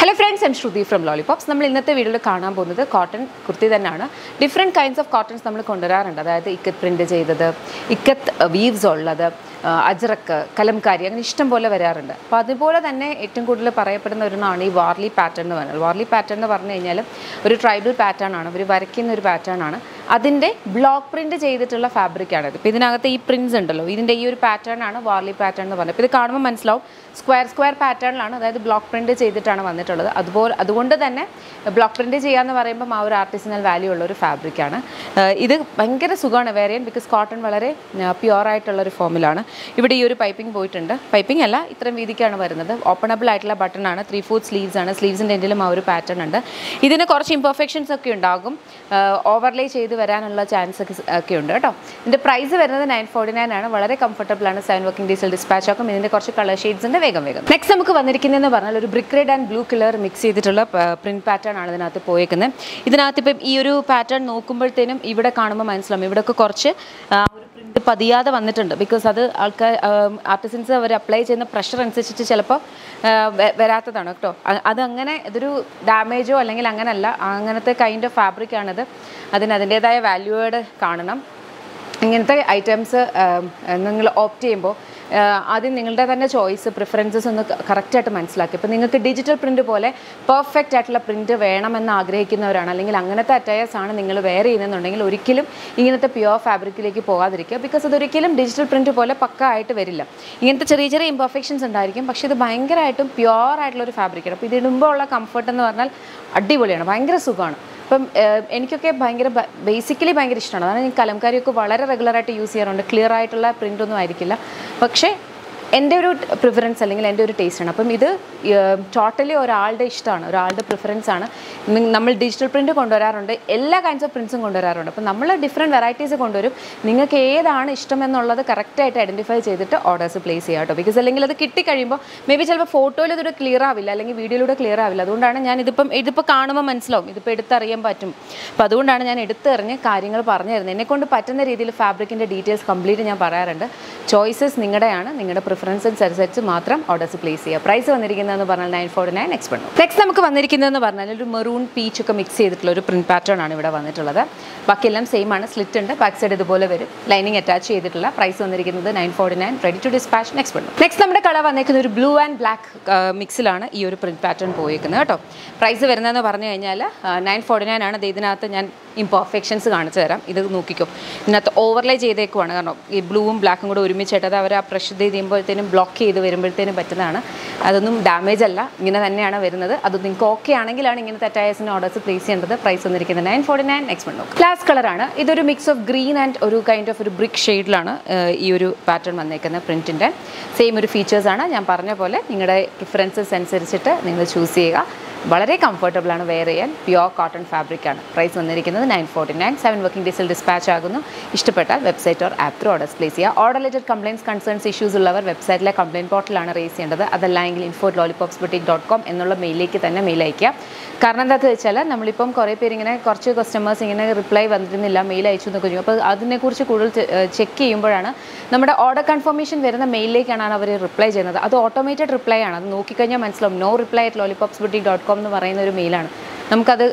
hello friends I'm Shruthi from Lollipops നമ്മൾ ഇന്നത്തെ വീഡിയോയിൽ കാണാൻ പോകുന്നത് കോട്ടൺ കുർത്തി തന്നെയാണ് ഡിഫറെൻറ്റ് കൈൻഡ്സ് ഓഫ് കോട്ടൺസ് നമ്മൾ കൊണ്ടുവരാറുണ്ട് അതായത് ഇക്കത്ത് പ്രിൻറ്റ് ചെയ്തത് ഇക്കത്ത് വീവ്സ് ഉള്ളത് ആ, അജ്രക്ക് കലംകാരി അങ്ങനെ ഇഷ്ടം പോലെ വരാറുണ്ട് അപ്പോൾ അതുപോലെ തന്നെ ഏറ്റവും കൂടുതൽ പറയപ്പെടുന്ന ഒരെണ്ണമാണ് ഈ വാർലി പാറ്റേൺ എന്ന് പറയുന്നത് വാർലി പാറ്റേൺ എന്ന് പറഞ്ഞു കഴിഞ്ഞാൽ ഒരു ട്രൈബൽ പാറ്റേൺ ആണ് അവർ വരയ്ക്കുന്ന ഒരു പാറ്റേൺ ആണ് അതിൻ്റെ ബ്ലോക്ക് പ്രിൻറ്റ് ചെയ്തിട്ടുള്ള ഫാബ്രിക്കാണ് ഇത് ഇപ്പോൾ ഇതിനകത്ത് ഈ പ്രിൻസ് ഉണ്ടല്ലോ ഇതിൻ്റെ ഈ ഒരു പാറ്റേൺ ആണ് വാർലി പാറ്റേൺ എന്ന് പറയുന്നത് ഇപ്പോൾ ഇത് കാണുമ്പോൾ മനസ്സിലാവും സ്ക്വയർ സ്ക്വയർ പാറ്റേണിലാണ് അതായത് ബ്ലോക്ക് പ്രിൻറ്റ് ചെയ്തിട്ടാണ് വന്നിട്ടുള്ളത് അതുപോലെ അതുകൊണ്ട് തന്നെ ബ്ലോക്ക് പ്രിൻറ്റ് ചെയ്യാന്ന് പറയുമ്പം ആ ഒരു ആർട്ടിസിനൽ വാല്യൂ ഉള്ള ഒരു ഫാബ്രിക്കാണ് ഇത് ഭയങ്കര സുഖമാണ് വേറെ ചെയ്യാൻ ബിക്കോസ് കോട്ടൺ വളരെ പ്യുവർ ആയിട്ടുള്ള ഒരു ഫോമിലാണ് ഇവിടെ ഈ ഒരു പൈപ്പിംഗ് പോയിട്ടുണ്ട് പൈപ്പിംഗ് അല്ല ഇത്രയും വീതിക്കാണ് വരുന്നത് ഓപ്പണബിൾ ആയിട്ടുള്ള ബട്ടൺ ആണ് ത്രീ ഫോർത്ത് സ്ലീവ്സ് ആണ് സ്ലീവ്സിൻ്റെ എൻഡിലും ആ ഒരു പാറ്റേൺ ഉണ്ട് ഇതിന് കുറച്ച് ഇംപെർഫെക്ഷൻസ് ഒക്കെ ഉണ്ടാകും ഓവർലേ ചെയ്ത് വരാനുള്ള ചാൻസ് ഒക്കെ ഒക്കെ ഉണ്ട് കേട്ടോ ഇതിൻ്റെ പ്രൈസ് വരുന്നത് നയൻ ഫോർട്ടി നയൻ ആണ് വളരെ കംഫർട്ടബിൾ ആണ് സെവൻ വർക്കിംഗ് ഡീസൽ ഡിസ്പാച്ച് ആക്കും ഇതിൻ്റെ കുറച്ച് കളർ ഷെയ്ഡ്സ് ഉണ്ട് വേഗം വേഗം നെക്സ്റ്റ് നമുക്ക് വന്നിരിക്കുന്നതെന്ന് പറഞ്ഞാൽ ഒരു brick red and blue colour mix ചെയ്തിട്ടുള്ള പ്രിന്റ് പാറ്റേൺ ആണ് ഇതിനകത്ത് പോയേക്കുന്നത് ഇതിനകത്ത് ഇപ്പം ഈ ഒരു പാറ്റേൺ നോക്കുമ്പോഴത്തേനും ഇവിടെ കാണുമ്പോൾ മനസ്സിലാവും ഇവിടെയൊക്കെ കുറച്ച് ആ, ഒരു പ്രിന്റ് പതിയാതെ വന്നിട്ടുണ്ട് ബിക്കോസ് അത് ആൾക്കാർ ആർട്ടിസൻസ് അവർ അപ്ലൈ ചെയ്യുന്ന പ്രഷർ അനുസരിച്ചിട്ട് ചിലപ്പോൾ വരാത്തതാണ് കേട്ടോ അ- അതങ്ങനെ ഇതൊരു ഡാമേജോ അല്ലെങ്കിൽ അങ്ങനല്ല അങ്ങനത്തെ കൈൻഡ് ഓഫ് ഫാബ്രിക്കാണിത് അതിന് അതിൻ്റേതായ വാല്യൂവേഡ് കാണണം ഇങ്ങനത്തെ ഐറ്റംസ് നിങ്ങൾ ഓപ്റ്റ് ചെയ്യുമ്പോൾ ആദ്യം നിങ്ങളുടെ തന്നെ ചോയ്സ് പ്രിഫറൻസസ് ഒന്ന് കറക്റ്റായിട്ട് മനസ്സിലാക്കി ഇപ്പോൾ നിങ്ങൾക്ക് ഡിജിറ്റൽ പ്രിൻറ്റ് പോലെ പെർഫെക്റ്റ് ആയിട്ടുള്ള പ്രിൻറ്റ് വേണമെന്ന് ആഗ്രഹിക്കുന്നവരാണ് അല്ലെങ്കിൽ അങ്ങനത്തെ അറ്റയേഴ്സ് ആണ് നിങ്ങൾ വെയർ ചെയ്യുന്നതെന്നുണ്ടെങ്കിൽ ഒരിക്കലും ഇങ്ങനത്തെ പ്യുവർ ഫാബ്രിക്കിലേക്ക് പോകാതിരിക്കുക ബിക്കോസ് അതൊരിക്കലും ഡിജിറ്റൽ പ്രിൻറ്റ് പോലെ പക്ക ആയിട്ട് വരില്ല ഇങ്ങനത്തെ ചെറിയ ചെറിയ ഇംപെർഫെക്ഷൻസ് ഉണ്ടായിരിക്കും പക്ഷേ ഇത് ഭയങ്കരമായിട്ടും പ്യുവർ ആയിട്ടുള്ള ഒരു ഫാബ്രിക്കാണ് അപ്പോൾ ഇത് ഇടുമ്പോൾ ഉള്ള കംഫർട്ട് എന്ന് പറഞ്ഞാൽ അടിപൊളിയാണ് ഭയങ്കര സുഖമാണ് അപ്പം ഏഹ്, എനിക്കൊക്കെ ഭയങ്കര ബേസിക്കലി ഭയങ്കര ഇഷ്ടമാണ് അതാണ് ഞാൻ കലംകാരിയൊക്കെ വളരെ റെഗുലറായിട്ട് യൂസ് ചെയ്യാറുണ്ട് ക്ലിയർ ആയിട്ടുള്ള പ്രിൻ്റ് ഒന്നും ആയിരിക്കില്ല പക്ഷേ എൻ്റെ ഒരു പ്രിഫറൻസ് അല്ലെങ്കിൽ എൻ്റെ ഒരു ടേസ്റ്റ് ആണ് അപ്പം ഇത് ടോട്ടലി ഒരാളുടെ ഇഷ്ടമാണ് ഒരാളുടെ പ്രിഫറൻസ് ആണ് നി- നമ്മൾ ഡിജിറ്റൽ പ്രിൻറ്റ് കൊണ്ടുവരാറുണ്ട് എല്ലാ കൈൻഡ്സ് ഓഫ് പ്രിൻസും കൊണ്ടുവരാറുണ്ട് അപ്പം നമ്മൾ ഡിഫറെൻറ്റ് വെറൈറ്റീസ് കൊണ്ടുവരും നിങ്ങൾക്ക് ഏതാണ് ഇഷ്ടം എന്നുള്ളത് കറക്റ്റായിട്ട് ഐഡൻറ്റിഫൈ ചെയ്തിട്ട് ഓർഡേഴ്സ് പ്ലേസ് ചെയ്യുക കേട്ടോ ബിക്കോസ് അല്ലെങ്കിൽ അത് കിട്ടിക്കഴിയുമ്പോൾ മേ ബി ചിലപ്പോൾ ഫോട്ടോയിൽ ഇതൊരു ക്ലിയർ ആവില്ല അല്ലെങ്കിൽ വീഡിയോയിലൂടെ ക്ലിയർ ആവില്ല അതുകൊണ്ടാണ് ഞാൻ ഇതിപ്പം ഇതിപ്പോൾ കാണുമ്പോൾ മനസ്സിലാവും ഇതിപ്പോൾ എടുത്തറിയാൻ പറ്റും അപ്പോൾ അതുകൊണ്ടാണ് ഞാൻ എടുത്തെറിഞ്ഞ് കാര്യങ്ങൾ പറഞ്ഞു തരുന്നത് എന്നെക്കൊണ്ട് പറ്റുന്ന രീതിയിൽ ഫാബ്രിക്കിൻ്റെ ഡീറ്റെയിൽസ് കംപ്ലീറ്റ് ഞാൻ പറയാറുണ്ട് ചോയ്സസ് നിങ്ങളുടെയാണ് നിങ്ങളുടെ പ്രിഫറൻസസ് അനുസരിച്ച് മാത്രം ഓർഡേഴ്സ് പ്ലേസ് ചെയ്യുക പ്രൈസ് വന്നിരിക്കുന്നതെന്ന് പറഞ്ഞാൽ നയൻ ഫോർട്ടി നയൻ നെക്സ്റ്റ് പണ്ണു നെക്സ്റ്റ് നമുക്ക് വന്നിരിക്കുന്നതെന്ന് പറഞ്ഞാൽ ഒരു മെറൂൺ പീച്ച് ഒക്കെ മിക്സ് ചെയ്തിട്ടുള്ള ഒരു പ്രിന്റ് പാറ്റേൺ ആണ് ഇവിടെ വന്നിട്ടുള്ളത് ബാക്കിയെല്ലാം സെയിം ആണ് സ്ലിറ്റ് ഉണ്ട് ബാക്ക് സൈഡ് ഇതുപോലെ വരും ലൈനിങ് അറ്റാച്ച് ചെയ്തിട്ടുള്ള പ്രൈസ് വന്നിരിക്കുന്നത് nine forty nine ready to dispatch next പണ്ണു നെക്സ്റ്റ് നമ്മുടെ കളർ വന്നിരിക്കുന്ന ഒരു ബ്ലൂ ആൻഡ് ബ്ലാക്ക് മിക്സിലാണ് ഈ ഒരു പ്രിന്റ് പാറ്റേൺ പോയിരിക്കുന്നത് കേട്ടോ പ്രൈസ് വരുന്നതെന്ന് പറഞ്ഞു കഴിഞ്ഞാൽ നയൻ ഫോർട്ടി നയൻ ആണ് ദേ ഇതിനകത്ത് ഞാൻ ഇംപെർഫെക്ഷൻസ് കാണിച്ചു തരാം ഇത് നോക്കിക്കോ ഇതിനകത്ത് ഓവർലൈ ചെയ്തേക്കുവാണ് കാരണം ഈ ബ്ലൂവും ബ്ലാക്കും കൂടെ ഒരുമിച്ചിട്ട് അത് അവർ ആ പ്രഷർ ചെയ്ത് ചെയ്യുമ്പോഴത്തേനും ബ്ലോക്ക് ചെയ്ത് വരുമ്പോഴത്തേനും പറ്റുന്നതാണ് അതൊന്നും ഡാമേജ് അല്ല ഇങ്ങനെ തന്നെയാണ് വരുന്നത് അത് നിങ്ങൾക്ക് ഓക്കെ ആണെങ്കിലാണ് ഇങ്ങനത്തെ അറ്റയേഴ്സിന് ഓർഡേഴ്സ് പ്ലേസ് ചെയ്യേണ്ടത് പ്രൈസ് വന്നിരിക്കുന്നത് നയൻ ഫോർട്ടി നയൻ നെക്സ്റ്റ് മണ്ടോ ഗ്ലാസ് കളറാണ് ഇതൊരു മിക്സ് ഓഫ് ഗ്രീൻ ആൻഡ് ഒരു കൈൻഡ് ഓഫ് ഒരു ബ്രിക്ക് ഷെയ്ഡിലാണ് ഈ ഒരു പാറ്റേൺ വന്നേക്കുന്നത് പ്രിൻറ്റിൻ്റെ സെയിം ഒരു ഫീച്ചേഴ്സാണ് ഞാൻ പറഞ്ഞ പോലെ നിങ്ങളുടെ പ്രിഫറൻസസ് അനുസരിച്ചിട്ട് നിങ്ങൾ ചൂസ് ചെയ്യുക വളരെ കംഫർട്ടബിൾ ആണ് വെയർ ചെയ്യാൻ പ്യുവർ കോട്ടൺ ഫാബ്രിക് ആണ് പ്രൈസ് വന്നിരിക്കുന്നത് nine forty nine seven working ഡേയ്സിൽ ഡിസ്പാച്ച് ആകുന്നു ഇഷ്ടപ്പെട്ടാൽ website or app through orders place ചെയ്യുക order related complaints concerns issues ഉള്ളവർ വെബ്സൈറ്റിലെ കംപ്ലയിൻറ്റ് പോർട്ടലാണ് റേസ് ചെയ്യേണ്ടത് അതല്ലെങ്കിൽ info Lollipops boutique dot com എന്നുള്ള മെയിലേക്ക് തന്നെ മെയിൽ അയക്കുക കാരണം എന്താണെന്ന് വെച്ചാൽ നമ്മളിപ്പം കുറേ പേര് ഇങ്ങനെ കുറച്ച് കസ്റ്റമേഴ്സ് ഇങ്ങനെ റിപ്ലൈ വന്നിരുന്നില്ല മെയിൽ അയച്ചു എന്നൊക്കെ ചോദിക്കും അപ്പോൾ അതിനെക്കുറിച്ച് കൂടുതൽ ചെക്ക് ചെയ്യുമ്പോഴാണ് നമ്മുടെ ഓർഡർ കൺഫർമേഷൻ വരുന്ന മെയിലിലേക്കാണ് അവർ റിപ്ലൈ ചെയ്യുന്നത് അത് ഓട്ടോമേറ്റഡ് റിപ്ലൈ ആണ് അത് നോക്കിക്കഴിഞ്ഞാൽ മനസ്സിലാവും no reply at Lollipops boutique dot com എന്ന് പറയുന്ന ഒരു മെയിലാണ് നമുക്കത്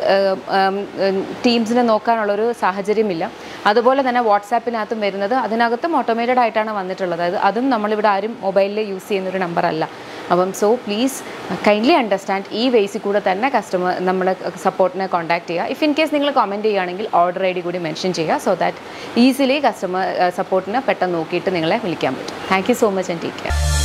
ടീംസിനെ നോക്കാനുള്ളൊരു സാഹചര്യമില്ല അതുപോലെ തന്നെ വാട്സാപ്പിനകത്തും വരുന്നത് അതിനകത്തും ഓട്ടോമേറ്റഡ് ആയിട്ടാണ് വന്നിട്ടുള്ളത് അത് അതും നമ്മളിവിടെ ആരും മൊബൈലിൽ യൂസ് ചെയ്യുന്ന ഒരു നമ്പർ അല്ല അപ്പം സോ പ്ലീസ് കൈൻഡ്ലി അണ്ടർസ്റ്റാൻഡ് ഈ വേസിൽ കൂടെ തന്നെ കസ്റ്റമർ നമ്മളെ സപ്പോർട്ടിനെ കോൺടാക്ട് ചെയ്യുക ഇഫ് ഇൻ കേസ് നിങ്ങൾ കമൻറ്റ് ചെയ്യുകയാണെങ്കിൽ ഓർഡർ ഐ ഡി കൂടി മെൻഷൻ ചെയ്യുക സോ ദാറ്റ് ഈസിലി കസ്റ്റമർ സപ്പോർട്ടിന് പെട്ടെന്ന് നോക്കിയിട്ട് നിങ്ങളെ വിളിക്കാൻ പറ്റും thank you so much and take care